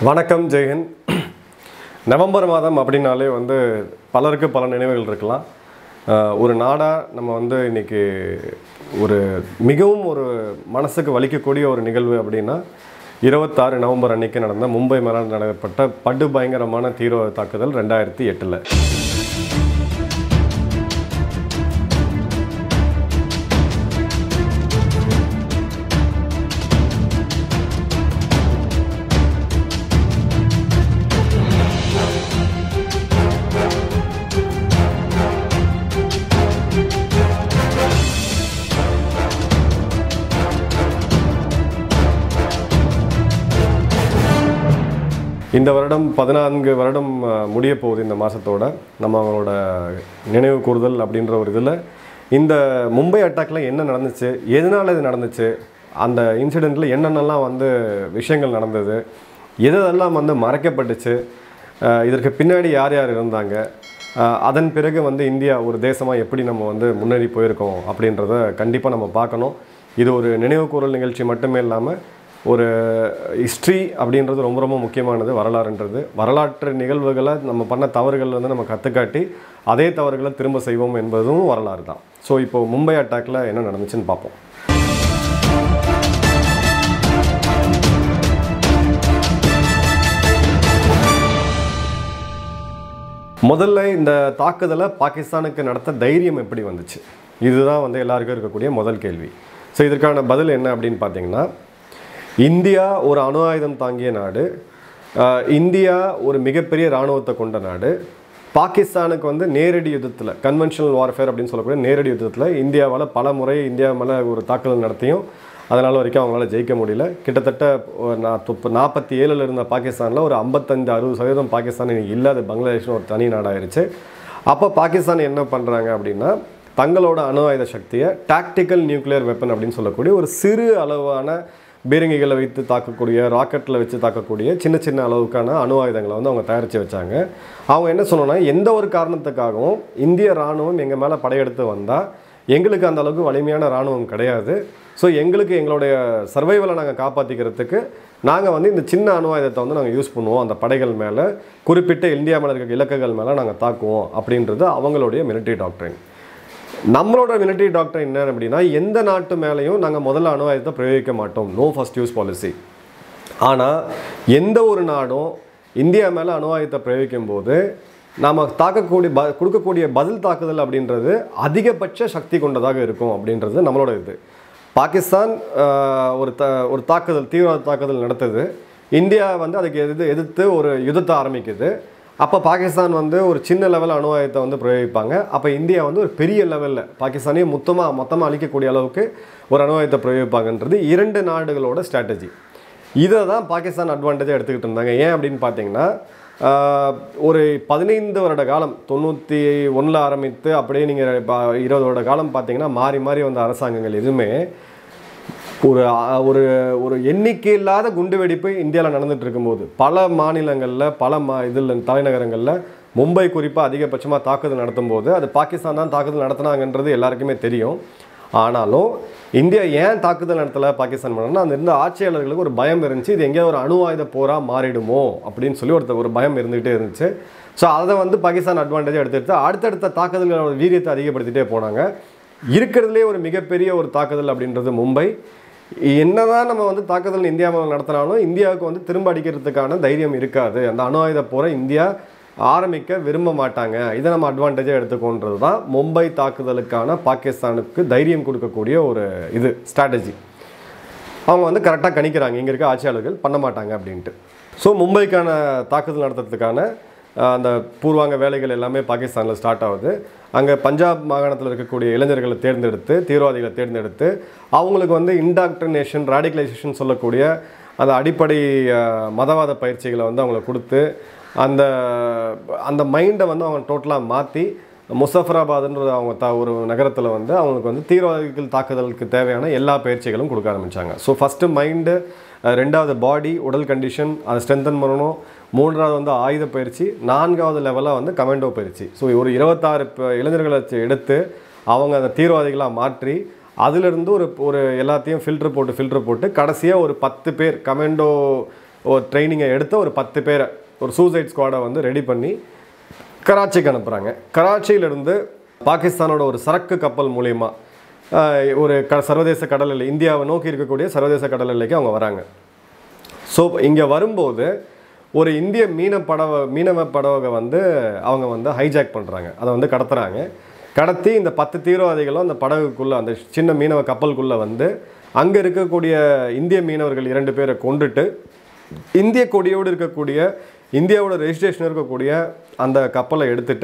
வணக்கம் ஜெயன் நவம்பர் மாதம் அப்படின்னாலே வந்து பலருக்கு பல நினைவுகள் இருக்கலாம் ஆஹ் ஒரு நாடாக நம்ம வந்து இன்னைக்கு ஒரு மிகவும் ஒரு மனசுக்கு வலிக்கக்கூடிய ஒரு நிகழ்வு அப்படின்னா இருபத்தாறு நவம்பர் அன்னைக்கு நடந்த மும்பை மேலே நடக்கப்பட்ட படு பயங்கரமான தீவிரவாத தாக்குதல் ரெண்டாயிரத்தி எட்டில் இந்த வருடம் பதினான்கு வருடம் அஹ், முடிய போகுது இந்த மாதத்தோட நம்ம அவங்களோட நினைவு கூறுதல் அப்படின்ற ஒரு இதில் இந்த மும்பை அட்டாக்ல என்ன நடந்துச்சு எதனால் இது நடந்துச்சு அந்த இன்சிடெண்ட்டில் என்னென்னலாம் வந்து விஷயங்கள் நடந்தது எதெல்லாம் வந்து மறைக்கப்பட்டுச்சு அஹ், இதற்கு பின்னாடி யார் யார் இருந்தாங்க அஹ், அதன் பிறகு வந்து இந்தியா ஒரு தேசமாக எப்படி நம்ம வந்து முன்னேறி போயிருக்கோம் அப்படின்றத கண்டிப்பாக நம்ம பார்க்கணும் இது ஒரு நினைவு கூறல் நிகழ்ச்சி மட்டுமே இல்லாமல் ஒரு ஹிஸ்ட்ரி அப்படின்றது ரொம்ப ரொம்ப முக்கியமானது வரலாறுன்றது வரலாற்று நிகழ்வுகளை நம்ம பண்ண தவறுகள் வந்து நம்ம கற்றுக்காட்டி அதே தவறுகளை திரும்ப செய்வோம் என்பதும் வரலாறு தான் ஸோ இப்போ மும்பை அட்டாக்ல என்ன நடந்துச்சுன்னு பார்ப்போம் முதல்ல இந்த தாக்குதலை பாகிஸ்தானுக்கு நடத்த தைரியம் எப்படி வந்துச்சு இதுதான் வந்து எல்லாருக்கும் இருக்கக்கூடிய முதல் கேள்வி ஸோ இதற்கான பதில் என்ன அப்படின்னு பார்த்தீங்கன்னா இந்தியா ஒரு அணு ஆயுதம் தாங்கிய நாடு ஆஹ் இந்தியா ஒரு மிகப்பெரிய இராணுவத்தை கொண்ட நாடு பாகிஸ்தானுக்கு வந்து நேரடி யுத்தத்தில் கன்வென்ஷனல் வார்ஃபேர் அப்படின்னு சொல்லக்கூடிய நேரடி யுத்தத்தில் இந்தியாவால் பல முறை இந்தியா மேலே ஒரு தாக்குதல் நடத்தியும் அதனால் வரைக்கும் அவங்களால ஜெயிக்க முடியல கிட்டத்தட்ட ஒரு நா- துப்ப- நாற்பத்தி ஏழில் இருந்த பாகிஸ்தானில் ஒரு ஐம்பத்தஞ்சு அறுபது சதவீதம் பாகிஸ்தான் இன்னைக்கு இல்லை அது பங்களாதேஷ்னு ஒரு தனி நாடாயிருச்சு அப்போ பாகிஸ்தான் என்ன பண்ணுறாங்க அப்படின்னா தங்களோட அணு ஆயுத சக்தியை டாக்டிக்கல் நியூக்ளியர் வெப்பன் அப்படின்னு சொல்லக்கூடிய ஒரு சிறு அளவான பீரங்கிகளை வைத்து தாக்கக்கூடிய ராக்கெட்டில் வச்சு தாக்கக்கூடிய சின்ன சின்ன அளவுக்கான அணு ஆயுதங்களை வந்து அவங்க தயாரித்து வச்சாங்க அவங்க என்ன சொன்னோன்னா எந்த ஒரு காரணத்துக்காகவும் இந்திய இராணுவம் எங்கள் மேலே படையெடுத்து வந்தால் எங்களுக்கு அந்த அளவுக்கு வலிமையான இராணுவம் கிடையாது ஸோ எங்களுக்கு எங்களுடைய சர்வைவலை நாங்கள் காப்பாற்றிக்கிறதுக்கு நாங்கள் வந்து இந்த சின்ன அணு ஆயுதத்தை வந்து நாங்கள் யூஸ் பண்ணுவோம் அந்த படைகள் மேலே குறிப்பிட்ட இந்தியா மேலே இருக்க இலக்குகள் மேலே நாங்கள் தாக்குவோம் அப்படின்றது அவங்களுடைய மிலிட்டரி டாக்டரின் நம்மளோட மிலிட்டரி டாக்டர் என்ன அப்படின்னா எந்த நாட்டு மேலேயும் நாங்கள் முதல்ல அணு ஆயுதத்தை பிரயோகிக்க மாட்டோம் நோ ஃபர்ஸ்ட் யூஸ் பாலிசி ஆனால் எந்த ஒரு நாடும் இந்தியா மேலே அணு ஆயுதத்தை பிரயோகிக்கும் போது நாம் தாக்கக்கூடிய ப கொடுக்கக்கூடிய பதில் தாக்குதல் அப்படின்றது அதிகபட்ச சக்தி கொண்டதாக இருக்கும் அப்படின்றது நம்மளோட இது பாகிஸ்தான் ஆஹ், ஒரு த ஒரு தாக்குதல் தீவிரவாத தாக்குதல் நடத்துது இந்தியா வந்து அதுக்கு எதிர்த்து எதிர்த்து ஒரு யுத்தத்தை ஆரம்பிக்குது அப்போ பாகிஸ்தான் வந்து ஒரு சின்ன லெவல் அணு ஆயுதத்தை வந்து பிரயோகிப்பாங்க அப்போ இந்தியா வந்து ஒரு பெரிய லெவலில் பாகிஸ்தானே மொத்தமாக மொத்தமாக அழிக்கக்கூடிய அளவுக்கு ஒரு அணு ஆயுதத்தை பிரயோகிப்பாங்கன்றது இரண்டு நாடுகளோட ஸ்ட்ராட்டஜி இதை தான் பாகிஸ்தான் அட்வான்டேஜாக எடுத்துக்கிட்டு இருந்தாங்க ஏன் அப்படின்னு பார்த்தீங்கன்னா ஆஹ், ஒரு பதினைந்து வருட காலம் தொண்ணூற்றி ஒன்றில் ஆரம்பித்து அப்படியே நீங்கள் இருபது வருட காலம் பார்த்தீங்கன்னா மாறி மாறி வந்த அரசாங்கங்கள் எதுவுமே ஒரு அ- ஒரு ஒரு எண்ணிக்கை இல்லாத குண்டுவெடிப்பு இந்தியாவில் நடந்துட்டு இருக்கும்போது பல மாநிலங்களில் பல மா இதில் தலைநகரங்களில் மும்பை குறிப்பாக அதிகபட்சமாக தாக்குதல் நடத்தும் போது அது பாகிஸ்தான் தான் தாக்குதல் நடத்துனாங்கன்றது எல்லாருக்குமே தெரியும் ஆனாலும் இந்தியா ஏன் தாக்குதல் நடத்தலை பாகிஸ்தான் பண்ணனா அந்த இருந்த ஆட்சியாளர்களுக்கு ஒரு பயம் இருந்துச்சு இது எங்கேயோ ஒரு அணு ஆயுத போரா மாறிடுமோ அப்படின்னு சொல்லி ஒருத்தர் ஒரு பயம் இருந்துகிட்டே இருந்துச்சு ஸோ அதை வந்து பாகிஸ்தான் அட்வான்டேஜ் எடுத்துட்டு அடுத்தடுத்த தாக்குதல்களோட வீரியத்தை அதிகப்படுத்திட்டே போனாங்க இருக்கிறதுலே ஒரு மிகப்பெரிய ஒரு தாக்குதல் அப்படின்றது மும்பை என்னதான் நம்ம வந்து தாக்குதல் இந்தியா மேல நடத்தினாலும் இந்தியாவுக்கு வந்து திரும்ப அடிக்கிறதுக்கான தைரியம் இருக்காது அந்த அணு ஆயுத போரை இந்தியா ஆரம்பிக்க விரும்ப மாட்டாங்க இதை நம்ம அட்வான்டேஜாக எடுத்துக்கோன்றது தான் மும்பை தாக்குதலுக்கான பாகிஸ்தானுக்கு தைரியம் கொடுக்கக்கூடிய ஒரு இது ஸ்ட்ராட்டஜி அவங்க வந்து கரெக்டாக கணிக்கிறாங்க இங்கே இருக்க ஆட்சியாளர்கள் பண்ண மாட்டாங்க அப்படின்ட்டு ஸோ மும்பைக்கான தாக்குதல் நடத்துறதுக்கான அஹ், அந்த பூர்வாங்க வேலைகள் எல்லாமே பாகிஸ்தானில் ஸ்டார்ட் ஆகுது அங்கே பஞ்சாப் மாகாணத்தில் இருக்கக்கூடிய இளைஞர்களை தேர்ந்தெடுத்து தீவிரவாதிகளை தேர்ந்தெடுத்து அவங்களுக்கு வந்து இன்டாக்ட்ரினேஷன் ராடிகலைசேஷன் சொல்லக்கூடிய அந்த அடிப்படை அஹ், மதவாத பயிற்சிகளை வந்து அவங்களுக்கு கொடுத்து அந்த அந்த மைண்டை வந்து அவங்க டோட்டலாக மாற்றி முசஃபராபாத்ன்ற அவங்க த ஒரு நகரத்தில் வந்து அவங்களுக்கு வந்து தீவிரவாதிகள் தாக்குதலுக்கு தேவையான எல்லா பயிற்சிகளும் கொடுக்க ஆரம்பித்தாங்க ஸோ ஃபஸ்ட்டு மைண்டு ரெண்டாவது பாடி உடல் கண்டிஷன் அதை ஸ்ட்ரென்தன் பண்ணணும் மூன்றாவது வந்து ஆயுத பயிற்சி நான்காவது லெவலாக வந்து கமாண்டோ பயிற்சி ஸோ ஒரு இருபத்தாறு ப- இளைஞர்களை வச்சு எடுத்து அவங்க அந்த தீவிரவாதிகளாக மாற்றி அதிலிருந்து ஒரு ஒரு எல்லாத்தையும் ஃபில்டர் போட்டு ஃபில்டர் போட்டு கடைசியாக ஒரு பத்து பேர் கமாண்டோ ஒரு ட்ரைனிங்கை எடுத்து ஒரு பத்து பேரை ஒரு சூசைட் ஸ்குவாடை வந்து ரெடி பண்ணி கராச்சிக்கு அனுப்புகிறாங்க கராச்சியிலிருந்து பாகிஸ்தானோட ஒரு சரக்கு கப்பல் மூலியமா ஆஹ், ஒரு க சர்வதேச கடல் எல்லை இந்தியாவை நோக்கி இருக்கக்கூடிய சர்வதேச கடல் எல்லைக்கு அவங்க வராங்க ஸோ இங்கே வரும்போது ஒரு இந்திய மீன படவ மீனவ படவகை வந்து அவங்க வந்து ஹைஜாக் பண்ணுறாங்க அதை வந்து கடத்துறாங்க கடத்தி இந்த பத்து தீவிரவாதிகளும் அந்த படகுக்குள்ளே அந்த சின்ன மீனவ கப்பலுக்குள்ளே வந்து அங்கே இருக்கக்கூடிய இந்திய மீனவர்கள் இரண்டு பேரை கொண்டுட்டு இந்திய கொடியோடு இருக்கக்கூடிய இந்தியாவோட ரெஜிஸ்ட்ரேஷன் இருக்கக்கூடிய அந்த கப்பலை எடுத்துட்டு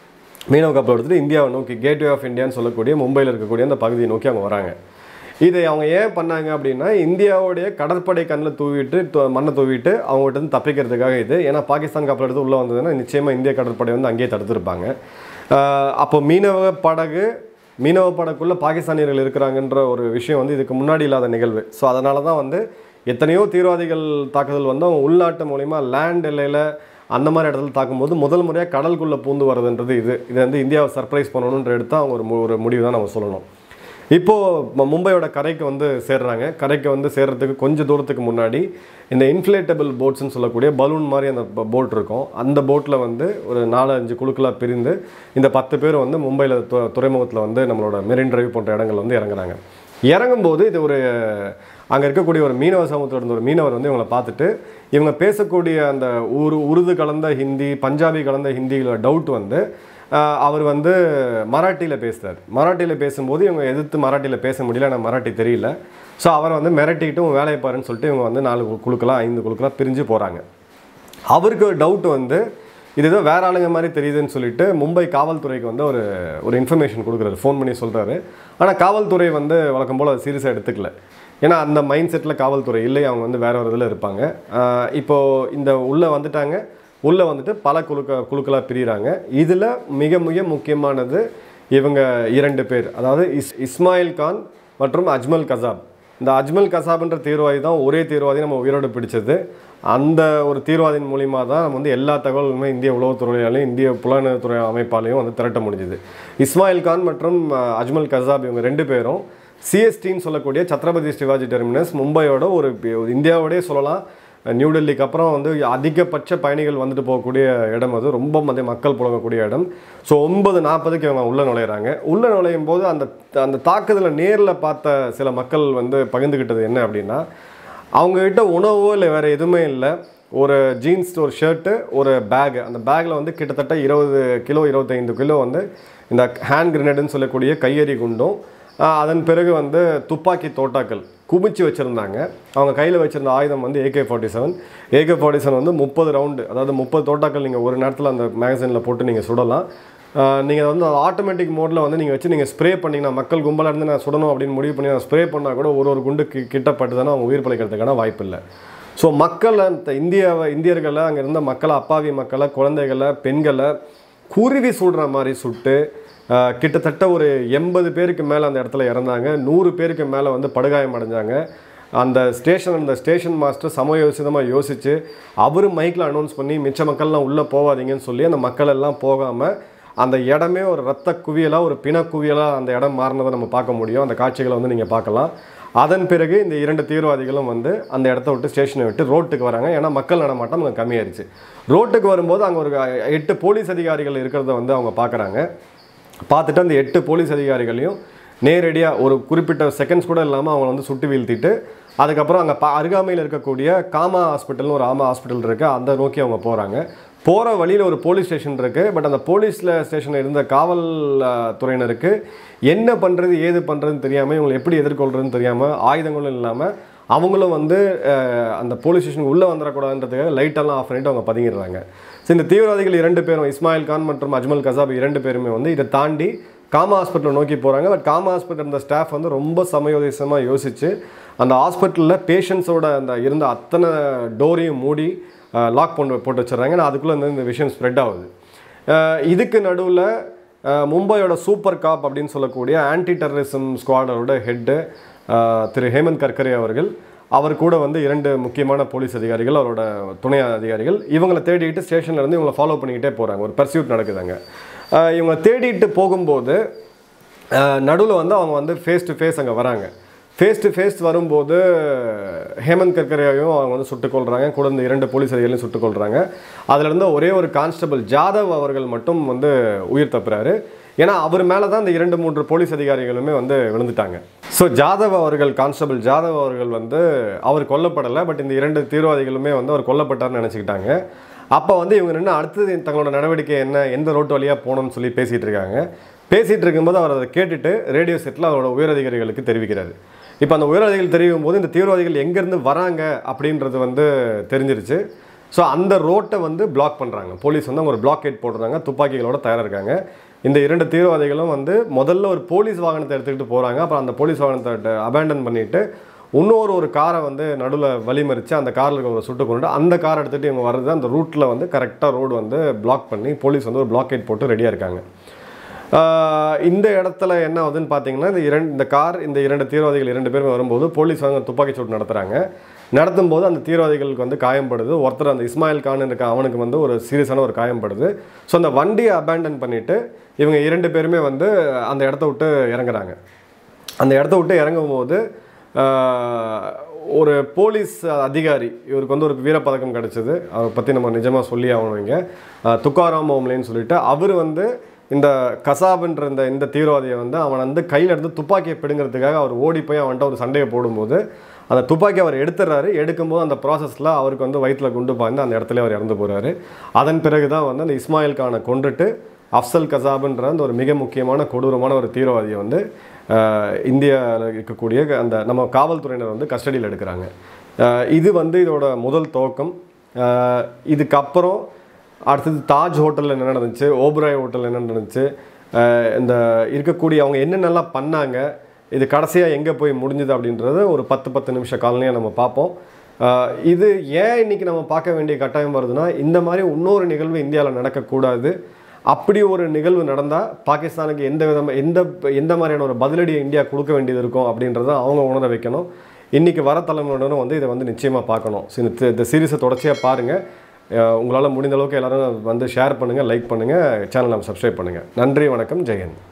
மீனவ கப்பலை எடுத்துட்டு இந்தியாவை நோக்கி கேட்வே ஆஃப் இந்தியான்னு சொல்லக்கூடிய மும்பையில் இருக்கக்கூடிய அந்த பகுதியை நோக்கி அவங்க வராங்க இதை அவங்க ஏன் பண்ணாங்க அப்படின்னா இந்தியாவுடைய கடற்படை கண்ணில் தூவிட்டு து- மண்ணை தூவிட்டு அவங்ககிட்ட இருந்து தப்பிக்கிறதுக்காக இது ஏன்னா பாகிஸ்தான் கப்பல் எடுத்து உள்ளே வந்ததுன்னா நிச்சயமாக இந்திய கடற்படை வந்து அங்கேயே தடுத்திருப்பாங்க ஆஹ் அப்போ மீனவ படகு மீனவ படகுக்குள்ளே பாகிஸ்தானியர்கள் இருக்கிறாங்கன்ற ஒரு விஷயம் வந்து இதுக்கு முன்னாடி இல்லாத நிகழ்வு ஸோ அதனால தான் வந்து எத்தனையோ தீவிரவாதிகள் தாக்குதல் வந்து அவங்க உள்நாட்டு மூலிமா லேண்ட் எல்லையில் அந்த மாதிரி இடத்துல தாக்கும்போது முதல் முறையாக கடலுக்குள்ளே பூந்து வர்றதுன்றது இது இது வந்து இந்தியாவை சர்ப்ரைஸ் பண்ணணுன்ற எடுத்து அவங்க ஒரு மு- ஒரு முடிவு தான் நம்ம சொல்லணும் இப்போது மும்பையோட கரைக்கு வந்து சேர்றாங்க கரைக்கு வந்து சேர்றதுக்கு கொஞ்சம் தூரத்துக்கு முன்னாடி இந்த இன்ஃப்ளேட்டபிள் போட்ஸ்னு சொல்லக்கூடிய பலூன் மாதிரி அந்த போட் இருக்கும் அந்த போட்டில் வந்து ஒரு நாலு அஞ்சு குழுக்களாக பிரிந்து இந்த பத்து பேர் வந்து மும்பையில் து துறைமுகத்தில் வந்து நம்மளோட மெரின் டிரைவ் போன்ற இடங்கள் வந்து இறங்குறாங்க இறங்கும்போது இது ஒரு அங்கே இருக்கக்கூடிய ஒரு மீனவ சமூகத்தில் இருந்த ஒரு மீனவர் வந்து இவங்களை பார்த்துட்டு இவங்க பேசக்கூடிய அந்த உரு உருது கலந்த ஹிந்தி பஞ்சாபி கலந்த ஹிந்தியில் டவுட் வந்து ஆஹ், அவர் வந்து மராட்டியில் பேசுகிறார் மராட்டியில் பேசும்போது இவங்க எதிர்த்து மராட்டியில் பேச முடியல எனக்கு மராட்டி தெரியல ஸோ அவரை வந்து மிரட்டிக்கிட்டு உன் வேலையை பாருன்னு சொல்லிட்டு இவங்க வந்து நாலு குழுக்களாக ஐந்து குழுக்களாக பிரிஞ்சு போகிறாங்க அவருக்கு ஒரு டவுட் வந்து இது ஏதோ வேற ஆளுங்க மாதிரி தெரியுதுன்னு சொல்லிட்டு மும்பை காவல்துறைக்கு வந்து ஒரு ஒரு இன்ஃபர்மேஷன் கொடுக்குறாரு ஃபோன் பண்ணி சொல்கிறாரு ஆனால் காவல்துறை வந்து வழக்கம் போல் அதை சீரியஸாக எடுத்துக்கல ஏன்னா அந்த மைண்ட் செட்டில் காவல்துறை இல்லை அவங்க வந்து வேற ஒரு இதில் இருப்பாங்க ஆஹ் இப்போ இந்த உள்ளே வந்துட்டாங்க உள்ளே வந்துட்டு பல குழுக்க குழுக்களாக பிரிகிறாங்க இதில் மிக மிக முக்கியமானது இவங்க இரண்டு பேர் அதாவது இஸ் இஸ்மாயில் கான் மற்றும் அஜ்மல் கசாப் இந்த அஜ்மல் கசாப்ன்ற தீவிரவாதி தான் ஒரே தீவிரவாதி நம்ம உயிரோடு பிடிச்சது அந்த ஒரு தீவிரவாதியின் மூலிமா தான் நம்ம வந்து எல்லா தகவல்களுமே இந்திய உளவுத்துறையாலையும் இந்திய புலனாய்வுத்துறை அமைப்பாலையும் வந்து திரட்ட முடிஞ்சுது இஸ்மாயில் கான் மற்றும் அஹ், அஜ்மல் கசாப் இவங்க ரெண்டு பேரும் சிஎஸ்டின்னு சொல்லக்கூடிய சத்ரபதி சிவாஜி டெர்மினஸ் மும்பையோட ஒரு பி- ஒரு இந்தியாவோடய சொல்லலாம் நியூ டெல்லிக்கு அப்புறம் வந்து அதிகபட்ச பயணிகள் வந்துட்டு போகக்கூடிய இடம் அது ரொம்ப மதிய மக்கள் புழங்கக்கூடிய இடம் ஸோ ஒன்பது நாற்பதுக்கு இவங்க உள்ளே நுழையிறாங்க உள்ளே நுழையும் போது அந்த அந்த தாக்குதலை நேரில் பார்த்த சில மக்கள் வந்து பகிர்ந்துக்கிட்டது என்ன அப்படின்னா அவங்கக்கிட்ட உணவோ இல்லை வேறு எதுவுமே இல்லை ஒரு ஜீன்ஸ் ஒரு ஷர்ட்டு ஒரு பேக் அந்த பேக்கில் வந்து கிட்டத்தட்ட இருபது கிலோ இருபத்தைந்து கிலோ வந்து இந்த ஹேண்ட் கிரனேடுன்னு சொல்லக்கூடிய கையெறி குண்டும் ஆஹ் அதன் பிறகு வந்து துப்பாக்கி தோட்டாக்கள் குமிச்சு வச்சுருந்தாங்க அவங்க கையில் வச்சிருந்த ஆயுதம் வந்து AK forty seven AK forty seven வந்து முப்பது ரவுண்டு அதாவது முப்பது தோட்டாக்கள் நீங்கள் ஒரு நேரத்தில் அந்த மேகசினில் போட்டு நீங்கள் சுடலாம் நீங்கள் வந்து ஆட்டோமேட்டிக் மோடில் வந்து நீங்கள் வச்சு நீங்கள் ஸ்ப்ரே பண்ணிங்கன்னா மக்கள் கும்பலாக இருந்து நான் சுடணும் அப்படின்னு முடிவு பண்ணி நான் ஸ்ப்ரே பண்ணால் கூட ஒரு ஒரு குண்டு கி- கிட்ட பட்டுதானே அவங்க உயிர் பிழைக்கிறதுக்கான வாய்ப்பு இல்லை ஸோ மக்களை இந்த இந்தியாவை இந்தியர்களை அங்கே இருந்த மக்களை அப்பாவி மக்களை குழந்தைகளை பெண்களை குருவி சுடுற மாதிரி சுட்டு ஆஹ், கிட்டத்தட்ட ஒரு எண்பது பேருக்கு மேலே அந்த இடத்துல இறந்தாங்க நூறு பேருக்கு மேலே வந்து படுகாயம் அடைஞ்சாங்க அந்த ஸ்டேஷன் அந்த ஸ்டேஷன் மாஸ்டர் சமயோசிதமாக யோசித்து அவர் மைக்கில் அனௌன்ஸ் பண்ணி மிச்ச மக்கள்லாம் உள்ளே போகாதீங்கன்னு சொல்லி அந்த மக்கள் எல்லாம் போகாமல் அந்த இடமே ஒரு ரத்த குவியலாக ஒரு பிண குவியலாக அந்த இடம் மாறினதை நம்ம பார்க்க முடியும் அந்த காட்சிகளை வந்து நீங்கள் பார்க்கலாம் அதன் பிறகு இந்த இரண்டு தீவிரவாதிகளும் வந்து அந்த இடத்த விட்டு ஸ்டேஷனை விட்டு ரோட்டுக்கு வராங்க ஏன்னா மக்கள் நடமாட்டம் அங்கே கம்மியாயிருச்சு ரோட்டுக்கு வரும்போது அங்கே ஒரு எட்டு போலீஸ் அதிகாரிகள் இருக்கிறத வந்து அவங்க பார்க்குறாங்க பார்த்துட்டு அந்த எட்டு போலீஸ் அதிகாரிகளையும் நேரடியாக ஒரு குறிப்பிட்ட செகண்ட்ஸ் கூட இல்லாமல் அவங்கள வந்து சுட்டு வீழ்த்திட்டு அதுக்கப்புறம் அங்கே ப அருகாமையில் இருக்கக்கூடிய காமா ஹாஸ்பிட்டல்னு ஒரு ஆமா ஹாஸ்பிட்டல் இருக்குது அந்த நோக்கி அவங்க போகிறாங்க போகிற வழியில் ஒரு போலீஸ் ஸ்டேஷன் இருக்குது பட் அந்த போலீஸில் ஸ்டேஷனில் இருந்த காவல் அஹ், துறையினருக்கு என்ன பண்ணுறது ஏது பண்ணுறதுன்னு தெரியாமல் இவங்களை எப்படி எதிர்கொள்கிறதுன்னு தெரியாமல் ஆயுதங்களும் இல்லாமல் அவங்களும் வந்து அஹ், அந்த போலீஸ் ஸ்டேஷனுக்கு உள்ளே வந்துடக்கூடாதுன்றதுக்காக லைட்டெல்லாம் ஆஃப் பண்ணிட்டு அவங்க பதுங்கிடுறாங்க ஸோ இந்த தீவிரவாதிகள் இரண்டு பேரும் இஸ்மாயில் கான் மற்றும் அஜ்மல் கசாப் இரண்டு பேருமே வந்து இதை தாண்டி காமா ஹாஸ்பிட்டலை நோக்கி போகிறாங்க பட் காமா ஹாஸ்பிட்டல் இருந்த ஸ்டாஃப் வந்து ரொம்ப சமயோதிசமாக யோசித்து அந்த ஹாஸ்பிட்டலில் பேஷண்ட்ஸோட அந்த இருந்த அத்தனை டோரையும் மூடி லாக் பண்ணி போட்டு வச்சிடுறாங்க நான் அதுக்குள்ளே இந்த இந்த விஷயம் ஸ்ப்ரெட் ஆகுது அஹ் இதுக்கு நடுவில் மும்பையோட சூப்பர் காப் அப்படின்னு சொல்லக்கூடிய ஆன்டி டெரரிசம் ஸ்குவாடோட ஹெட்டு திரு ஹேமந்த் கர்கரே அவர்கள் அவர் கூட வந்து இரண்டு முக்கியமான போலீஸ் அதிகாரிகள் அவரோட துணை அதிகாரிகள் இவங்களை தேடிட்டு ஸ்டேஷன்ல இருந்து இவங்களை ஃபாலோ பண்ணிக்கிட்டே போகிறாங்க ஒரு பர்சியூட் நடக்குதுங்க அஹ் இவங்களை தேடிட்டு போகும்போது நடுவில் வந்து அவங்க வந்து ஃபேஸ் டு ஃபேஸ் அங்கே வராங்க ஃபேஸ் டு ஃபேஸ் வரும்போது ஹேமந்த் கர்கரையும் அவங்க வந்து சுட்டுக் கொள்றாங்க கூட இந்த இரண்டு போலீஸ் அதிகாரிகளையும் சுட்டுக் கொள்றாங்க அதுல இருந்த ஒரே ஒரு கான்ஸ்டபிள் ஜாதவ் அவர்கள் மட்டும் வந்து உயிர் தப்புறாரு ஏன்னா அவர் மேலே தான் இந்த இரண்டு மூன்று போலீஸ் அதிகாரிகளுமே வந்து விழுந்துட்டாங்க ஸோ ஜாதவ் அவர்கள் கான்ஸ்டபிள் ஜாதவ் அவர்கள் வந்து அவர் கொல்லப்படலை பட் இந்த இரண்டு தீவிரவாதிகளுமே வந்து அவர் கொல்லப்பட்டார்னு நினச்சிக்கிட்டாங்க அப்போ வந்து இவங்க நின்று அடுத்தது தங்களோட நடவடிக்கை என்ன எந்த ரோட்டு வழியாக போகணும்னு சொல்லி பேசிகிட்டு இருக்காங்க பேசிகிட்டு இருக்கும்போது அவர் அதை கேட்டுட்டு ரேடியோ செட்டில் அவரோட உயரதிகாரிகளுக்கு தெரிவிக்கிறாரு இப்போ அந்த உயரதிகாரிகள் தெரிவிக்கும் போது இந்த தீவிரவாதிகள் எங்கேருந்து வராங்க அப்படின்றது வந்து தெரிஞ்சிருச்சு ஸோ அந்த ரோட்டை வந்து பிளாக் பண்ணுறாங்க போலீஸ் வந்து அவங்க ஒரு பிளாக்கேட் போடுறாங்க துப்பாக்கிகளோட தயாராக இருக்காங்க இந்த இரண்டு தீவிரவாதிகளும் வந்து முதல்ல ஒரு போலீஸ் வாகனத்தை எடுத்துக்கிட்டு போகிறாங்க அப்புறம் அந்த போலீஸ் வாகனத்தை அபேண்டன் பண்ணிட்டு இன்னொரு ஒரு காரை வந்து நடுவில் வழிமறித்து அந்த காரில் இருக்கிற சுட்டு கொண்டு அந்த கார் எடுத்துகிட்டு இவங்க வர்றது அந்த ரூட்டில் வந்து கரெக்டாக ரோடு வந்து பிளாக் பண்ணி போலீஸ் வந்து ஒரு பிளாக்கேட் போட்டு ரெடியாக இருக்காங்க ஆஹ் இந்த இடத்துல என்ன ஆகுதுன்னு பார்த்தீங்கன்னா இந்த இரண்டு இந்த கார் இந்த இரண்டு தீவிரவாதிகள் இரண்டு பேரும் வரும்போது போலீஸ் வந்து துப்பாக்கி சூடு நடத்துகிறாங்க நடத்தும் போது அந்த தீவிரவாதிகளுக்கு வந்து காயம்படுது ஒருத்தர் அந்த இஸ்மாயில் கான் இருக்க அவனுக்கு வந்து ஒரு சீரியஸான ஒரு காயம்படுது ஸோ அந்த வண்டியை அபேண்டன் பண்ணிவிட்டு இவங்க இரண்டு பேருமே வந்து அந்த இடத்த விட்டு இறங்குறாங்க அந்த இடத்த விட்டு இறங்கும் போது ஆஹ், ஒரு போலீஸ் அதிகாரி இவருக்கு வந்து ஒரு வீரப்பதக்கம் கிடைச்சது அதை பற்றி நம்ம நிஜமாக சொல்லி ஆகணும் இங்கே ஆஹ், துக்காராம் ஓம்லேன்னு சொல்லிட்டு அவர் வந்து இந்த கசாப்ன்ற இந்த இந்த தீவிரவாதியை வந்து அவன் வந்து கையில் இருந்து துப்பாக்கியை பிடுங்கிறதுக்காக அவர் ஓடி போய் அவன்கிட்ட ஒரு சண்டையை போடும்போது அந்த துப்பாக்கி அவர் எடுத்துடுறாரு எடுக்கும்போது அந்த ப்ராசஸில் அவருக்கு வந்து வயிற்றில் குண்டு பாய்ந்து அந்த இடத்துல அவர் இறந்து போகிறாரு அதன் பிறகு தான் வந்து அந்த இஸ்மாயில் கானை கொன்றுட்டு அஃப்சல் கசாப்ன்ற அந்த ஒரு மிக முக்கியமான கொடூரமான ஒரு தீவிரவாதியை வந்து இந்தியாவில் இருக்கக்கூடிய அந்த நம்ம காவல்துறையினர் வந்து கஸ்டடியில் எடுக்கிறாங்க அஹ் இது வந்து இதோட முதல் துவக்கம் அஹ் இதுக்கப்புறம் அடுத்தது தாஜ் ஹோட்டலில் என்ன நடந்துச்சு ஓபராய் ஹோட்டலில் என்ன நடந்துச்சு அஹ் இந்த இருக்கக்கூடிய அவங்க என்னென்னலாம் பண்ணாங்க இது கடைசியாக எங்கே போய் முடிஞ்சுது அப்படின்றத ஒரு பத்து பத்து நிமிஷ காலனியாக நம்ம பார்ப்போம் அஹ் இது ஏன் இன்னைக்கு நம்ம பார்க்க வேண்டிய கட்டாயம் வருதுன்னா இந்த மாதிரி இன்னொரு நிகழ்வு இந்தியாவில் நடக்கக்கூடாது அப்படி ஒரு நிகழ்வு நடந்தால் பாகிஸ்தானுக்கு எந்த விதமாக எந்த எந்த மாதிரியான ஒரு பதிலடியை இந்தியா கொடுக்க வேண்டியது இருக்கும் அப்படின்றத அவங்க உணர வைக்கணும் இன்றைக்கி வர தலைமுறையினரும் வந்து இதை வந்து நிச்சயமாக பார்க்கணும் ஸோ இந்த இந்த சீரீஸை தொடர்ச்சியாக பாருங்கள் உங்களால் முடிந்த அளவுக்கு எல்லாரும் வந்து ஷேர் பண்ணுங்கள் லைக் பண்ணுங்கள் சேனலை சப்ஸ்கிரைப் பண்ணுங்கள் நன்றி வணக்கம் ஜெயந்த்